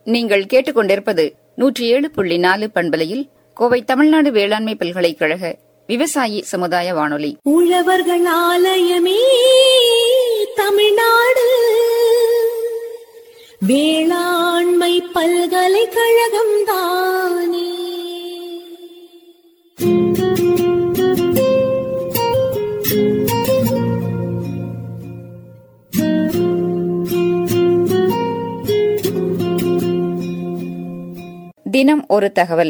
நீங்கள் கேட்டுக்கொண்டிருப்பது நூற்றி ஏழு புள்ளி நாலு பண்பலையில் கோவை தமிழ்நாடு வேளாண்மை பல்கலைக்கழக விவசாயி சமுதாய வானொலி உழவர்கள் ஆலயமே தமிழ்நாடு வேளாண்மை பல்கலைக்கழகம் தானே தினம் ஒரு தகவல்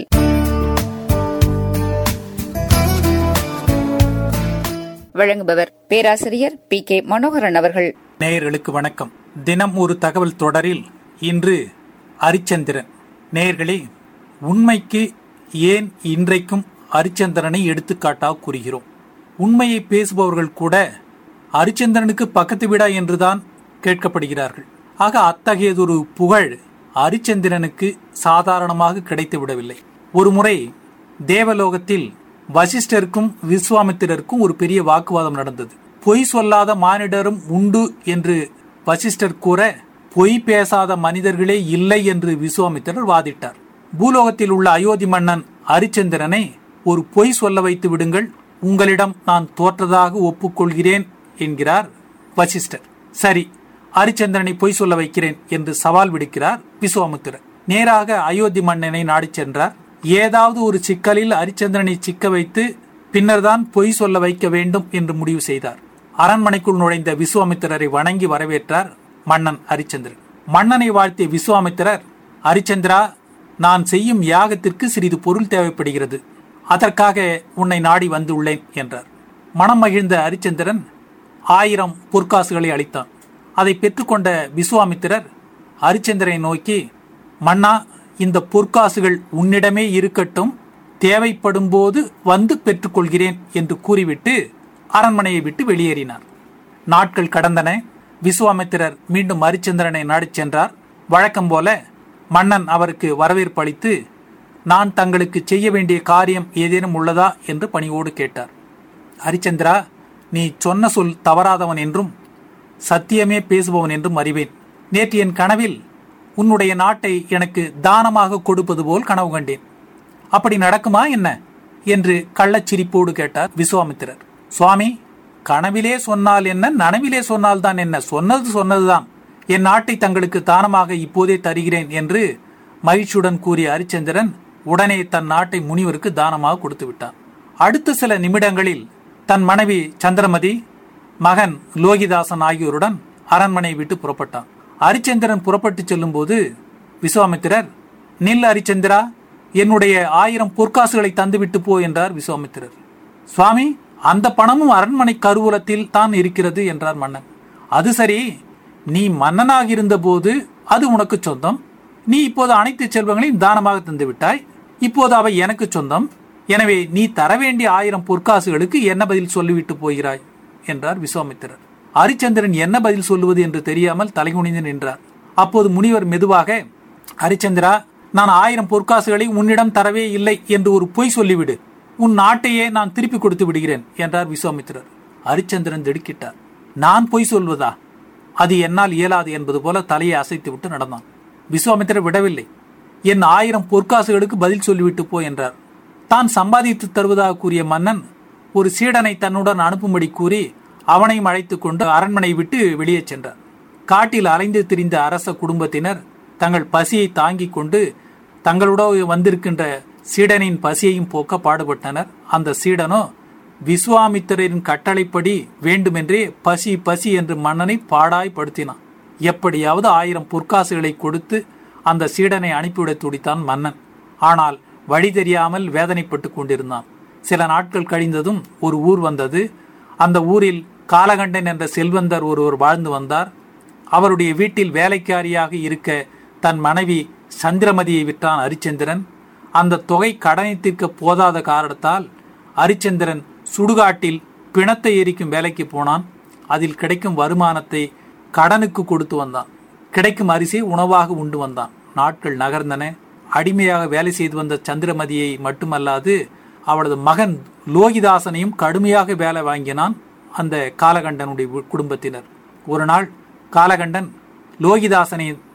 வழங்குபவர் பேராசிரியர் பி கே மனோகரன் அவர்கள் நேயர்களுக்கு வணக்கம் தினம் ஒரு தகவல் தொடரில் இன்று அரிச்சந்திரன் நேயர்களே உண்மைக்கு ஏன் இன்றைக்கும் அரிச்சந்திரனை எடுத்துக்காட்டாக கூறுகிறோம் உண்மையை பேசுபவர்கள் கூட அரிச்சந்திரனுக்கு பக்கத்து விடா என்றுதான் கேட்கப்படுகிறார்கள் ஆக அத்தகையதொரு புகழ் அரிச்சந்திரனுக்கு சாதாரணமாக கிடைத்து விடவில்லை ஒருமுறை தேவலோகத்தில் வசிஷ்டருக்கும் விஸ்வாமித்திரருக்கும் ஒரு பெரிய வாக்குவாதம் நடந்தது பொய் சொல்லாத மானிடரும் உண்டு என்று வசிஷ்டர் கூற பொய் பேசாத மனிதர்களே இல்லை என்று விஸ்வாமித்திரர் வாதிட்டார் பூலோகத்தில் உள்ள அயோத்தி மன்னன் அரிச்சந்திரனை ஒரு பொய் சொல்ல வைத்து விடுங்கள் உங்களிடம் நான் தோற்றதாக ஒப்புக்கொள்கிறேன் என்கிறார் வசிஷ்டர் சரி அரிச்சந்திரனை பொய் சொல்ல வைக்கிறேன் என்று சவால் விடுக்கிறார் விஸ்வாமித்திரர் நேராக அயோத்தி மன்னனை நாடிச் சென்றார் ஏதாவது ஒரு சிக்கலில் அரிச்சந்திரனை சிக்க வைத்து பின்னர்தான் பொய் சொல்ல வைக்க வேண்டும் என்று முடிவு செய்தார் அரண்மனைக்குள் நுழைந்த விஸ்வாமித்திரரை வணங்கி வரவேற்றார் மன்னன் அரிச்சந்திரன் மன்னனை வாழ்த்திய விஸ்வாமித்திரர் அரிச்சந்திரா நான் செய்யும் யாகத்திற்கு சிறிது பொருள் தேவைப்படுகிறது அதற்காக உன்னை நாடி வந்துள்ளேன் என்றார் மனம் மகிழ்ந்த அரிச்சந்திரன் ஆயிரம் பொற்காசுகளை அளித்தான் அதை பெற்றுக்கொண்ட விஸ்வாமித்திரர் அரிச்சந்திரனை நோக்கி மன்னா இந்த பொற்காசுகள் உன்னிடமே இருக்கட்டும் தேவைப்படும் போது வந்து பெற்றுக்கொள்கிறேன் என்று கூறிவிட்டு அரண்மனையை விட்டு வெளியேறினார் நாட்கள் கடந்தன விஸ்வாமித்திரர் மீண்டும் அரிச்சந்திரனை நாடிச் சென்றார் வழக்கம் போல மன்னன் அவருக்கு வரவேற்பு அளித்து நான் தங்களுக்கு செய்ய வேண்டிய காரியம் ஏதேனும் உள்ளதா என்று பணிவோடு கேட்டார் ஹரிச்சந்திரா நீ சொன்ன சொல் தவறாதவன் என்றும் சத்தியமே பேசுபவன் என்றும் அறிவேன் நேற்று என் கனவில் உன்னுடைய நாட்டை எனக்கு தானமாக கொடுப்பது போல் கனவு கண்டேன் அப்படி நடக்குமா என்ன என்று கள்ளச்சிரிப்போடு கேட்டார் விஸ்வாமித்திரர் சுவாமி கனவிலே சொன்னால் என்ன நனவிலே சொன்னால் தான் என்ன சொன்னது சொன்னதுதான் என் நாட்டை தங்களுக்கு தானமாக இப்போதே தருகிறேன் என்று மகிழ்ச்சியுடன் கூறிய ஹரிச்சந்திரன் உடனே தன் நாட்டை முனிவருக்கு தானமாக கொடுத்து விட்டான் அடுத்த சில நிமிடங்களில் தன் மனைவி சந்திரமதி மகன் லோகிதாசன் ஆகியோருடன் அரண்மனை விட்டு புறப்பட்டான் ஹரிச்சந்திரன் புறப்பட்டு செல்லும்போது விஸ்வாமித்திரர் நில் ஹரிச்சந்திரா என்னுடைய ஆயிரம் பொற்காசுகளை தந்துவிட்டு போ என்றார் விஸ்வாமித்திரர் சுவாமி அந்த பணமும் அரண்மனை கருவூலத்தில் தான் இருக்கிறது என்றார் மன்னன் அது சரி நீ மன்னனாக இருந்தபோது அது உனக்கு சொந்தம் நீ இப்போது அனைத்து செல்வங்களையும் தானமாக தந்து விட்டாய் இப்போது அவை எனக்கு சொந்தம் எனவே நீ தர வேண்டிய ஆயிரம் பொற்காசுகளுக்கு என்ன பதில் சொல்லிவிட்டு போகிறாய் என்றார் விஸ்வாமித்திரர் ஹரிச்சந்திரன் என்ன பதில் சொல்லுவது என்று தெரியாமல் தலைகுனிந்து நின்றார் அப்போது முனிவர் மெதுவாக ஹரிச்சந்திரா நான் ஆயிரம் பொற்காசுகளை உன்னிடம் தரவே இல்லை என்று ஒரு பொய் சொல்லிவிடு உன் நாட்டையே நான் திருப்பி கொடுத்து விடுகிறேன் என்றார் விஸ்வாமித்திரர் ஹரிச்சந்திரன் திடுக்கிட்டார் நான் பொய் சொல்வதா அது என்னால் இயலாது என்பது போல தலையை அசைத்து விட்டு நடந்தான் விஸ்வாமித்திரர் விடவில்லை என் ஆயிரம் பொற்காசுகளுக்கு பதில் சொல்லிவிட்டு போ என்றார் தான் சம்பாதித்து தருவதாக கூறிய மன்னன் ஒரு சீடனை தன்னுடன் அனுப்பும்படி கூறி அவனையும் அழைத்துக் கொண்டு அரண்மனை விட்டு வெளியே சென்றார் காட்டில் அலைந்து திரிந்த அரச குடும்பத்தினர் தங்கள் பசியை தாங்கிக் கொண்டு தங்களுடன் வந்திருக்கின்ற சீடனின் பசியையும் போக்க பாடுபட்டனர் அந்த சீடனோ விஸ்வாமித்திரரின் கட்டளைப்படி வேண்டுமென்றே பசி பசி என்று மன்னனை பாடாய்படுத்தினான் எப்படியாவது ஆயிரம் பொற்காசுகளை கொடுத்து அந்த சீடனை அனுப்பிவிட துடித்தான் மன்னன் ஆனால் வழி தெரியாமல் வேதனைப்பட்டு கொண்டிருந்தான் சில நாட்கள் கழிந்ததும் ஒரு ஊர் வந்தது அந்த ஊரில் காலகண்டன் என்ற செல்வந்தர் ஒருவர் வாழ்ந்து வந்தார் அவருடைய வீட்டில் வேலைக்காரியாக இருக்க தன் மனைவி சந்திரமதியை விற்றான் ஹரிச்சந்திரன் அந்த தொகை கடனை தீர்க்க போதாத காரணத்தால் ஹரிச்சந்திரன் சுடுகாட்டில் பிணத்தை எரிக்கும் வேலைக்கு போனான் அதில் கிடைக்கும் வருமானத்தை கடனுக்கு கொடுத்து வந்தான் கிடைக்கும் அரிசியை உணவாக உண்டு வந்தான் நாட்கள் நகர்ந்தன அடிமையாக வேலை செய்து வந்த சந்திரமதியை மட்டுமல்லாது அவளது மகன் லோகிதாசனையும் கடுமையாக வேலை வாங்கினான் அந்த காலகண்டனுடைய வு- குடும்பத்தினர் ஒரு நாள் காலகண்டன் லோகிதாசனை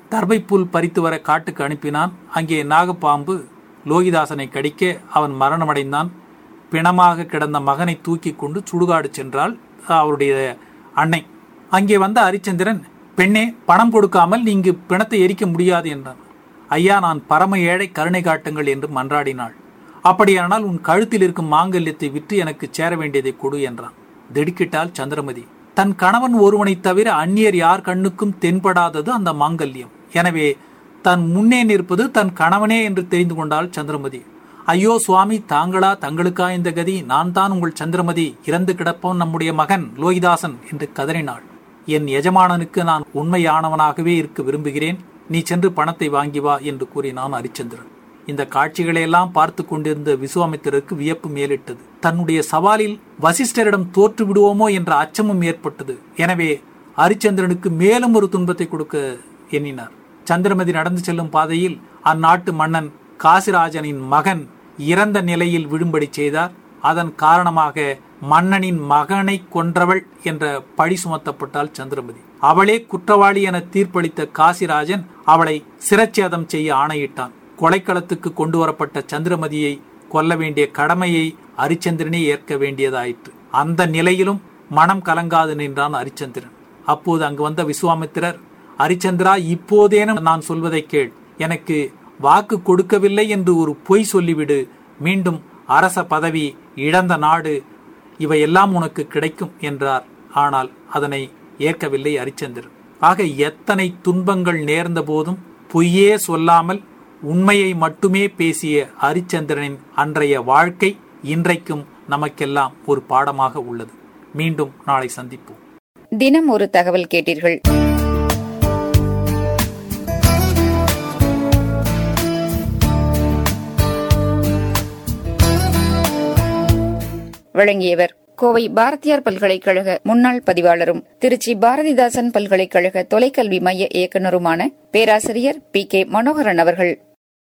தர்பைப்புல் பறித்து வர காட்டுக்கு அனுப்பினான் அங்கே நாகப்பாம்பு லோகிதாசனை கடிக்க அவன் மரணமடைந்தான் பிணமாக கிடந்த மகனை தூக்கி கொண்டு சுடுகாடு சென்றாள் அவருடைய அன்னை அங்கே வந்த ஹரிச்சந்திரன் பெண்ணே பணம் கொடுக்காமல் நீங்கு பிணத்தை எரிக்க முடியாது என்றான் ஐயா நான் பரம ஏழை கருணை காட்டுங்கள் என்று மன்றாடினாள் அப்படியானால் உன் கழுத்தில் இருக்கும் மாங்கல்யத்தை விற்று எனக்கு சேர வேண்டியதை கொடு என்றான் திடுக்கிட்டாள் சந்திரமதி தன் கணவன் ஒருவனை தவிர அந்நியர் யார் கண்ணுக்கும் தென்படாதது அந்த மாங்கல்யம் எனவே தன் முன்னே நிற்பது தன் கணவனே என்று தெரிந்து கொண்டாள் சந்திரமதி ஐயோ சுவாமி தாங்களா தங்களுக்கா இந்த கதி நான் தான் உங்கள் சந்திரமதி இறந்து கிடப்போன் நம்முடைய மகன் லோகிதாசன் என்று கதறினாள் என் எஜமானனுக்கு நான் உண்மையானவனாகவே இருக்க விரும்புகிறேன் நீ சென்று பணத்தை வாங்கி வா என்று கூறினான் ஹரிச்சந்திரன் இந்த காட்சிகளையெல்லாம் பார்த்து கொண்டிருந்த விசுவாமித்திரருக்கு வியப்பு மேலிட்டது தன்னுடைய சவாலில் வசிஷ்டரிடம் தோற்று விடுவோமோ என்ற அச்சமும் ஏற்பட்டது எனவே ஹரிச்சந்திரனுக்கு மேலும் ஒரு துன்பத்தை கொடுக்க எண்ணினார் சந்திரமதி நடந்து செல்லும் பாதையில் அந்நாட்டு மன்னன் காசிராஜனின் மகன் இறந்த நிலையில் விழும்படி செய்தார் அதன் காரணமாக மன்னனின் மகனை கொன்றவள் என்ற பழி சுமத்தப்பட்டாள் சந்திரமதி அவளே குற்றவாளி என தீர்ப்பளித்த காசிராஜன் அவளை சிரச்சேதம் செய்ய ஆணையிட்டான் கொலைக்களத்துக்கு கொண்டு வரப்பட்ட சந்திரமதியை கொல்ல வேண்டிய கடமையை அரிச்சந்திரனே ஏற்க வேண்டியதாயிற்று அந்த நிலையிலும் மனம் கலங்காது நின்றான் அரிச்சந்திரன் அப்போது அங்கு வந்த விஸ்வாமித்திரர் அரிச்சந்திரா இப்போதேனும் நான் சொல்வதை கேள் எனக்கு வாக்கு கொடுக்கவில்லை என்று ஒரு பொய் சொல்லிவிடு மீண்டும் அரச பதவி இழந்த நாடு இவையெல்லாம் உனக்கு கிடைக்கும் என்றார் ஆனால் அதனை ஏற்கவில்லை அரிச்சந்திரன் ஆக எத்தனை துன்பங்கள் நேர்ந்த போதும் பொய்யே சொல்லாமல் உண்மையை மட்டுமே பேசிய ஹரிச்சந்திரனின் அன்றைய வாழ்க்கை இன்றைக்கும் நமக்கெல்லாம் ஒரு பாடமாக உள்ளது மீண்டும் நாளை சந்திப்போம் தினம் ஒரு தகவல் கேட்டீர்கள் வழங்கியவர் கோவை பாரதியார் பல்கலைக்கழக முன்னாள் பதிவாளரும் திருச்சி பாரதிதாசன் பல்கலைக்கழக தொலைக்கல்வி மைய இயக்குநருமான பேராசிரியர் பி கே மனோகரன் அவர்கள்